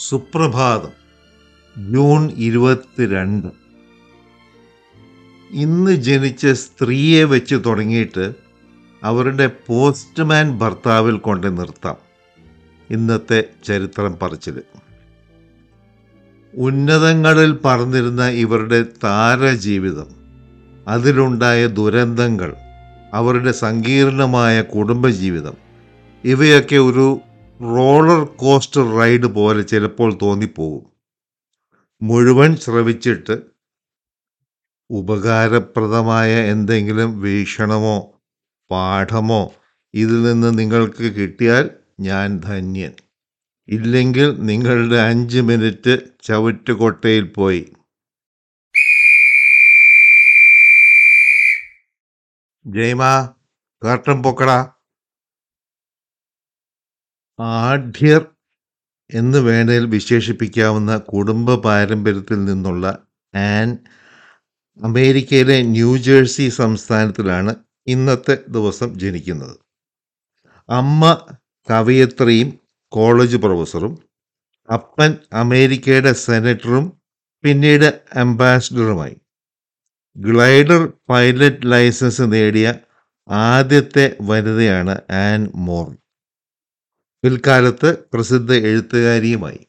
സുപ്രഭാതം ജൂൺ ഇരുപത്തിരണ്ട് ഇന്ന് ജനിച്ച സ്ത്രീയെ വെച്ച് തുടങ്ങിയിട്ട് അവരുടെ പോസ്റ്റ്മാൻ ഭർത്താവിൽ കൊണ്ട് നിർത്താം ഇന്നത്തെ ചരിത്രം പറച്ചിൽ ഉന്നതങ്ങളിൽ പറന്നിരുന്ന ഇവരുടെ താരജീവിതം അതിലുണ്ടായ ദുരന്തങ്ങൾ അവരുടെ സങ്കീർണമായ കുടുംബജീവിതം ഇവയൊക്കെ ഒരു റോളർ കോസ്റ്റർ റൈഡ് പോലെ ചിലപ്പോൾ തോന്നിപ്പോകും മുഴുവൻ ശ്രവിച്ചിട്ട് ഉപകാരപ്രദമായ എന്തെങ്കിലും വീക്ഷണമോ പാഠമോ ഇതിൽ നിന്ന് നിങ്ങൾക്ക് കിട്ടിയാൽ ഞാൻ ധന്യൻ ഇല്ലെങ്കിൽ നിങ്ങളുടെ അഞ്ച് മിനിറ്റ് ചവിറ്റുകൊട്ടയിൽ പോയി ജയ്മ കർട്ടൻ പൊക്കടാ ആഢ്യർ എന്ന് വേണേൽ വിശേഷിപ്പിക്കാവുന്ന കുടുംബ പാരമ്പര്യത്തിൽ നിന്നുള്ള ആൻ അമേരിക്കയിലെ ന്യൂജേഴ്സി സംസ്ഥാനത്തിലാണ് ഇന്നത്തെ ദിവസം ജനിക്കുന്നത് അമ്മ കവയത്രിയും കോളേജ് പ്രൊഫസറും അപ്പൻ അമേരിക്കയുടെ സെനറ്ററും പിന്നീട് അംബാസിഡറുമായി ഗ്ലൈഡർ പൈലറ്റ് ലൈസൻസ് നേടിയ ആദ്യത്തെ വനിതയാണ് ആൻ മോർ പിൽക്കാലത്ത് പ്രസിദ്ധ എഴുത്തുകാരിയുമായി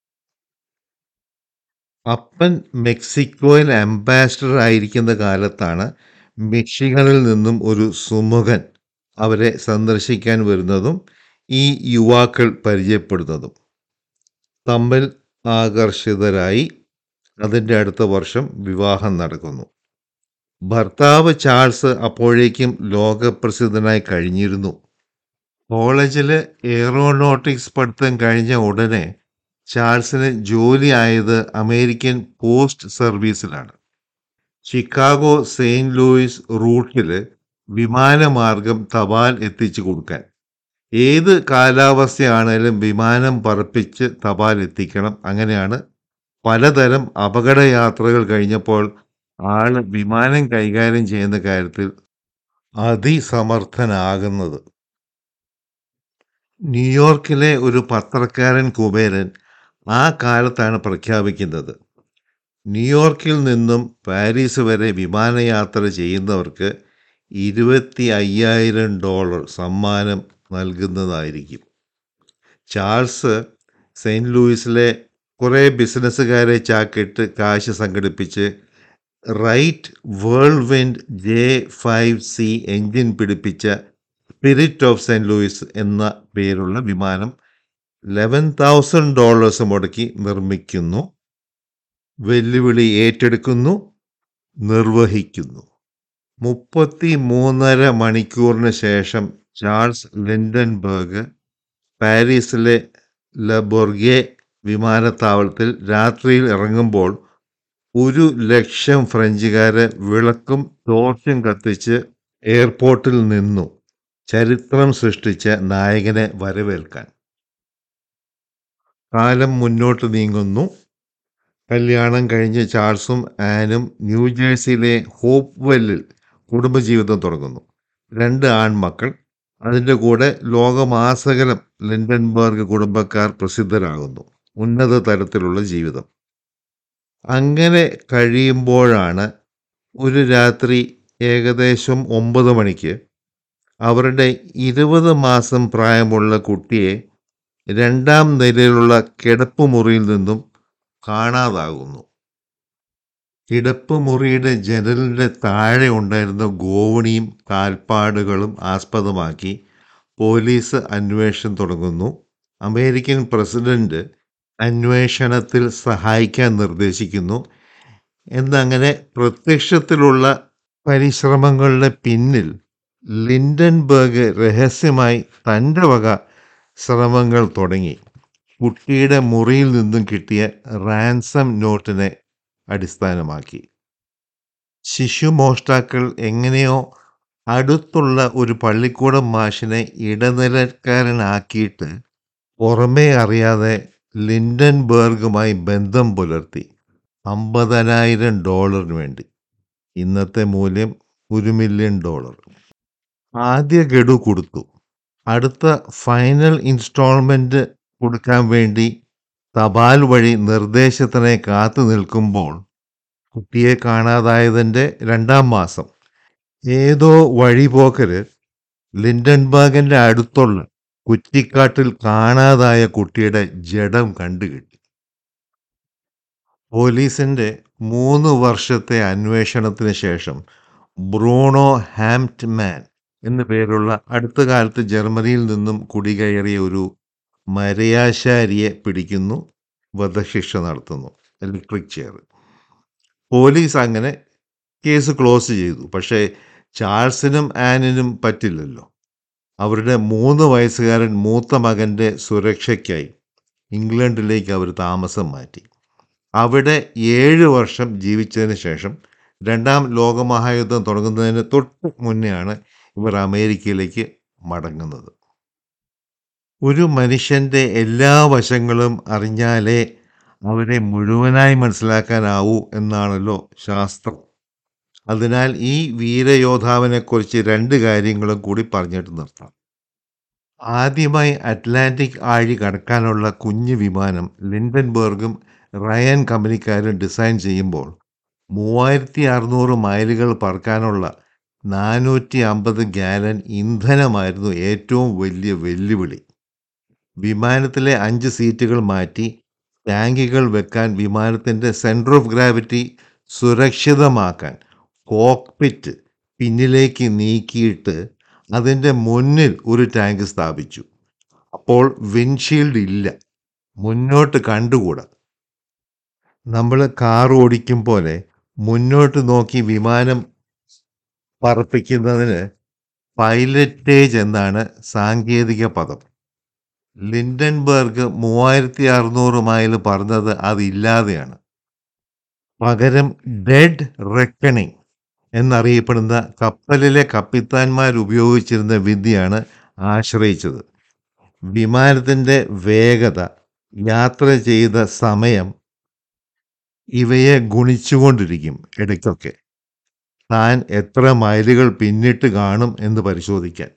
അപ്പൻ മെക്സിക്കോയിൽ അംബാസിഡർ ആയിരിക്കുന്ന കാലത്താണ് മിഷിഗണിൽ നിന്നും ഒരു സുമുഖൻ അവരെ സന്ദർശിക്കാൻ വരുന്നതും ഈ യുവാക്കൾ പരിചയപ്പെടുന്നതും തമ്മിൽ ആകർഷിതരായി അതിൻ്റെ അടുത്ത വർഷം വിവാഹം നടക്കുന്നു ഭർത്താവ് ചാൾസ് അപ്പോഴേക്കും ലോകപ്രസിദ്ധനായി കഴിഞ്ഞിരുന്നു കോളേജിൽ എയറോനോട്ടിക്സ് പഠിത്തം കഴിഞ്ഞ ഉടനെ ചാൾസിന് ജോലി ആയത് അമേരിക്കൻ പോസ്റ്റ് സർവീസിലാണ് ചിക്കാഗോ സെയിൻറ്റ് ലൂയിസ് റൂട്ടിൽ വിമാനമാർഗം തപാൽ എത്തിച്ചു കൊടുക്കാൻ ഏത് കാലാവസ്ഥയാണേലും വിമാനം പറപ്പിച്ച് തപാൽ എത്തിക്കണം അങ്ങനെയാണ് പലതരം അപകടയാത്രകൾ കഴിഞ്ഞപ്പോൾ ആള് വിമാനം കൈകാര്യം ചെയ്യുന്ന കാര്യത്തിൽ അതിസമർത്ഥനാകുന്നത് ന്യൂയോർക്കിലെ ഒരു പത്രക്കാരൻ കുബേരൻ ആ കാലത്താണ് പ്രഖ്യാപിക്കുന്നത് ന്യൂയോർക്കിൽ നിന്നും പാരീസ് വരെ വിമാനയാത്ര ചെയ്യുന്നവർക്ക് ഇരുപത്തി അയ്യായിരം ഡോളർ സമ്മാനം നൽകുന്നതായിരിക്കും ചാൾസ് സെയിൻറ്റ് ലൂയിസിലെ കുറേ ബിസിനസ്സുകാരെ ചാക്കിട്ട് കാശ് സംഘടിപ്പിച്ച് Wright whirlwind J five C engine പിടിപ്പിച്ച സ്പിരിറ്റ് ഓഫ് സെൻറ്റ് ലൂയിസ് എന്ന പേരുള്ള വിമാനം ലെവൻ തൗസൻഡ് ഡോളേഴ്സ് മുടക്കി നിർമ്മിക്കുന്നു വെല്ലുവിളി ഏറ്റെടുക്കുന്നു നിർവഹിക്കുന്നു മുപ്പത്തി മൂന്നര മണിക്കൂറിന് ശേഷം ചാൾസ് ലിൻഡൻബർഗ് പാരീസിലെ ലബൊർഗെ വിമാനത്താവളത്തിൽ രാത്രിയിൽ ഇറങ്ങുമ്പോൾ ഒരു ലക്ഷം ഫ്രഞ്ചുകാരെ വിളക്കും ടോർച്ചും കത്തിച്ച് എയർപോർട്ടിൽ നിന്നു ചരിത്രം സൃഷ്ടിച്ച നായകനെ വരവേൽക്കാൻ കാലം മുന്നോട്ട് നീങ്ങുന്നു കല്യാണം കഴിഞ്ഞ് ചാൾസും ആനും ന്യൂജേഴ്സിയിലെ ഹോപ്പ്വെല്ലിൽ കുടുംബജീവിതം തുടങ്ങുന്നു രണ്ട് ആൺമക്കൾ അതിൻ്റെ കൂടെ ലോകമാസകലം ലിൻഡൻബർഗ് കുടുംബക്കാർ പ്രസിദ്ധരാകുന്നു ഉന്നത തലത്തിലുള്ള ജീവിതം അങ്ങനെ കഴിയുമ്പോഴാണ് ഒരു രാത്രി ഏകദേശം ഒമ്പത് മണിക്ക് അവരുടെ ഇരുപത് മാസം പ്രായമുള്ള കുട്ടിയെ രണ്ടാം നിലയിലുള്ള കിടപ്പുമുറിയിൽ നിന്നും കാണാതാകുന്നു കിടപ്പുമുറിയുടെ ജനലിൻ്റെ താഴെ ഉണ്ടായിരുന്ന ഗോവണിയും കാൽപ്പാടുകളും ആസ്പദമാക്കി പോലീസ് അന്വേഷണം തുടങ്ങുന്നു അമേരിക്കൻ പ്രസിഡന്റ് അന്വേഷണത്തിൽ സഹായിക്കാൻ നിർദ്ദേശിക്കുന്നു എന്നങ്ങനെ പ്രത്യക്ഷത്തിലുള്ള പരിശ്രമങ്ങളുടെ പിന്നിൽ ലിൻഡൻബർഗ് രഹസ്യമായി തൻ്റെ വക ശ്രമങ്ങൾ തുടങ്ങി കുട്ടിയുടെ മുറിയിൽ നിന്നും കിട്ടിയ റാൻസം നോട്ടിനെ അടിസ്ഥാനമാക്കി ശിശുമോഷ്ടാക്കൾ എങ്ങനെയോ അടുത്തുള്ള ഒരു പള്ളിക്കൂടം മാഷിനെ ഇടനിലക്കാരനാക്കിയിട്ട് പുറമേ അറിയാതെ ലിൻഡൻബർഗുമായി ബന്ധം പുലർത്തി അമ്പതിനായിരം ഡോളറിന് വേണ്ടി ഇന്നത്തെ മൂല്യം ഒരു മില്യൺ ഡോളർ ആദ്യ ഗഡു കൊടുത്തു അടുത്ത ഫൈനൽ ഇൻസ്റ്റാൾമെൻറ്റ് കൊടുക്കാൻ വേണ്ടി തപാൽ വഴി നിർദ്ദേശത്തിനായി കാത്തു നിൽക്കുമ്പോൾ കുട്ടിയെ കാണാതായതിൻ്റെ രണ്ടാം മാസം ഏതോ വഴിപോക്കര് ലിൻഡൻബർഗിന്റെ അടുത്തുള്ള കുറ്റിക്കാട്ടിൽ കാണാതായ കുട്ടിയുടെ ജഡം കണ്ടുകിട്ടി പോലീസിന്റെ മൂന്ന് വർഷത്തെ അന്വേഷണത്തിന് ശേഷം ബ്രൂണോ ഹാംറ്റ്മാൻ എന്നു പേരുള്ള അടുത്ത കാലത്ത് ജർമ്മനിയിൽ നിന്നും കുടികയറിയ ഒരു മരയാശാരിയെ പിടിക്കുന്നു വധശിക്ഷ നടത്തുന്നു ഇലക്ട്രിക് ചെയർ പോലീസ് അങ്ങനെ കേസ് ക്ലോസ് ചെയ്തു പക്ഷേ ചാൾസിനും ആനിനും പറ്റില്ലല്ലോ അവരുടെ മൂന്ന് വയസ്സുകാരൻ മൂത്ത മകൻ്റെ സുരക്ഷയ്ക്കായി ഇംഗ്ലണ്ടിലേക്ക് അവർ താമസം മാറ്റി അവിടെ ഏഴ് വർഷം ജീവിച്ചതിന് ശേഷം രണ്ടാം ലോകമഹായുദ്ധം തുടങ്ങുന്നതിന് തൊട്ട് മുന്നെയാണ് ഇവർ അമേരിക്കയിലേക്ക് മടങ്ങുന്നത് ഒരു മനുഷ്യൻ്റെ എല്ലാ വശങ്ങളും അറിഞ്ഞാലേ അവരെ മുഴുവനായി മനസ്സിലാക്കാനാവൂ എന്നാണല്ലോ ശാസ്ത്രം അതിനാൽ ഈ വീരയോദ്ധാവിനെക്കുറിച്ച് രണ്ട് കാര്യങ്ങളും കൂടി പറഞ്ഞിട്ട് നിർത്താം ആദ്യമായി അറ്റ്ലാന്റിക് ആഴി കടക്കാനുള്ള കുഞ്ഞു വിമാനം ലിൻഡൻബർഗും റയൻ കമ്പനിക്കാരും ഡിസൈൻ ചെയ്യുമ്പോൾ മൂവായിരത്തി അറുന്നൂറ് മൈലുകൾ പറക്കാനുള്ള നാനൂറ്റി അമ്പത് ഗാലൻ ഇന്ധനമായിരുന്നു ഏറ്റവും വലിയ വെല്ലുവിളി വിമാനത്തിലെ അഞ്ച് സീറ്റുകൾ മാറ്റി ടാങ്കികൾ വെക്കാൻ വിമാനത്തിൻ്റെ സെൻറ്റർ ഓഫ് ഗ്രാവിറ്റി സുരക്ഷിതമാക്കാൻ കോക്പിറ്റ് പിന്നിലേക്ക് നീക്കിയിട്ട് അതിൻ്റെ മുന്നിൽ ഒരു ടാങ്ക് സ്ഥാപിച്ചു അപ്പോൾ വിൻഷീൽഡ് ഇല്ല മുന്നോട്ട് കണ്ടുകൂടാ നമ്മൾ കാർ ഓടിക്കും പോലെ മുന്നോട്ട് നോക്കി വിമാനം പറപ്പിക്കുന്നതിന് പൈലറ്റേജ് എന്നാണ് സാങ്കേതിക പദം ലിൻഡൻബർഗ് മൂവായിരത്തി അറുന്നൂറ് മൈൽ പറഞ്ഞത് അതില്ലാതെയാണ് പകരം ഡെഡ് റെക്കണിംഗ് എന്നറിയപ്പെടുന്ന കപ്പലിലെ കപ്പിത്താന്മാർ ഉപയോഗിച്ചിരുന്ന വിദ്യയാണ് ആശ്രയിച്ചത് വിമാനത്തിൻ്റെ വേഗത യാത്ര ചെയ്ത സമയം ഇവയെ ഗുണിച്ചുകൊണ്ടിരിക്കും ഇടയ്ക്കൊക്കെ താൻ എത്ര മൈലുകൾ പിന്നിട്ട് കാണും എന്ന് പരിശോധിക്കാൻ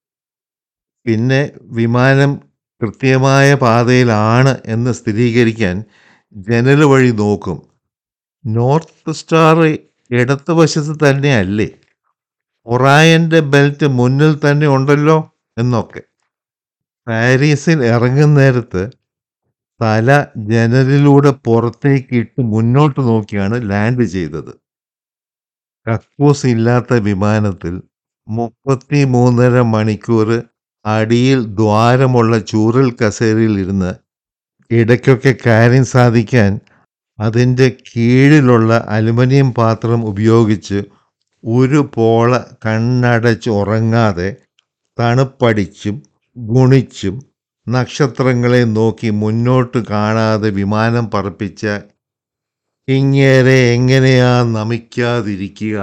പിന്നെ വിമാനം കൃത്യമായ പാതയിലാണ് എന്ന് സ്ഥിരീകരിക്കാൻ ജനൽ വഴി നോക്കും നോർത്ത് സ്റ്റാർ ഇടത്ത് വശത്ത് തന്നെയല്ലേ ഒറായൻ്റെ ബെൽറ്റ് മുന്നിൽ തന്നെ ഉണ്ടല്ലോ എന്നൊക്കെ പാരീസിൽ ഇറങ്ങുന്നേരത്ത് തല ജനലിലൂടെ പുറത്തേക്ക് ഇട്ട് മുന്നോട്ട് നോക്കിയാണ് ലാൻഡ് ചെയ്തത് കക്കൂസ് ഇല്ലാത്ത വിമാനത്തിൽ മുപ്പത്തി മൂന്നര മണിക്കൂർ അടിയിൽ ദ്വാരമുള്ള ചൂരൽ കസേരയിൽ ഇരുന്ന് ഇടയ്ക്കൊക്കെ കാര്യം സാധിക്കാൻ അതിൻ്റെ കീഴിലുള്ള അലുമിനിയം പാത്രം ഉപയോഗിച്ച് ഒരു പോള കണ്ണടച്ച് ഉറങ്ങാതെ തണുപ്പടിച്ചും ഗുണിച്ചും നക്ഷത്രങ്ങളെ നോക്കി മുന്നോട്ട് കാണാതെ വിമാനം പറപ്പിച്ച ഇങ്ങേരെ എങ്ങനെയാ നമിക്കാതിരിക്കുക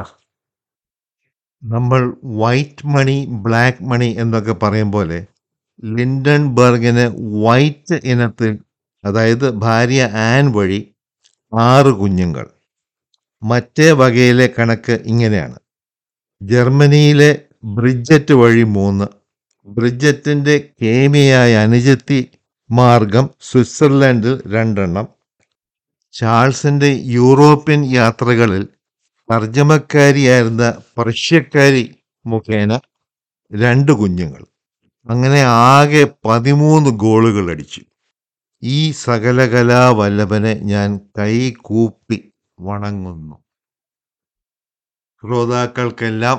നമ്മൾ വൈറ്റ് മണി ബ്ലാക്ക് മണി എന്നൊക്കെ പറയും പോലെ ലിൻഡൻ ബർഗിന് വൈറ്റ് ഇനത്തിൽ അതായത് ഭാര്യ ആൻ വഴി ആറ് കുഞ്ഞുങ്ങൾ മറ്റേ വകയിലെ കണക്ക് ഇങ്ങനെയാണ് ജർമ്മനിയിലെ ബ്രിഡ്ജറ്റ് വഴി മൂന്ന് ബ്രിഡ്ജറ്റിൻ്റെ കേമിയായ അനുജത്തി മാർഗം സ്വിറ്റ്സർലൻഡിൽ രണ്ടെണ്ണം ചാൾസിൻ്റെ യൂറോപ്യൻ യാത്രകളിൽ തർജ്ജമക്കാരിയായിരുന്ന പ്രഷ്യക്കാരി മുഖേന രണ്ട് കുഞ്ഞുങ്ങൾ അങ്ങനെ ആകെ പതിമൂന്ന് ഗോളുകൾ അടിച്ചു ഈ സകലകലാ വല്ലഭനെ ഞാൻ കൈ കൂപ്പി വണങ്ങുന്നു ശ്രോതാക്കൾക്കെല്ലാം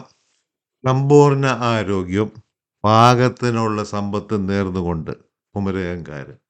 സമ്പൂർണ്ണ ആരോഗ്യവും പാകത്തിനുള്ള സമ്പത്ത് നേർന്നുകൊണ്ട് കുമരകംകാരൻ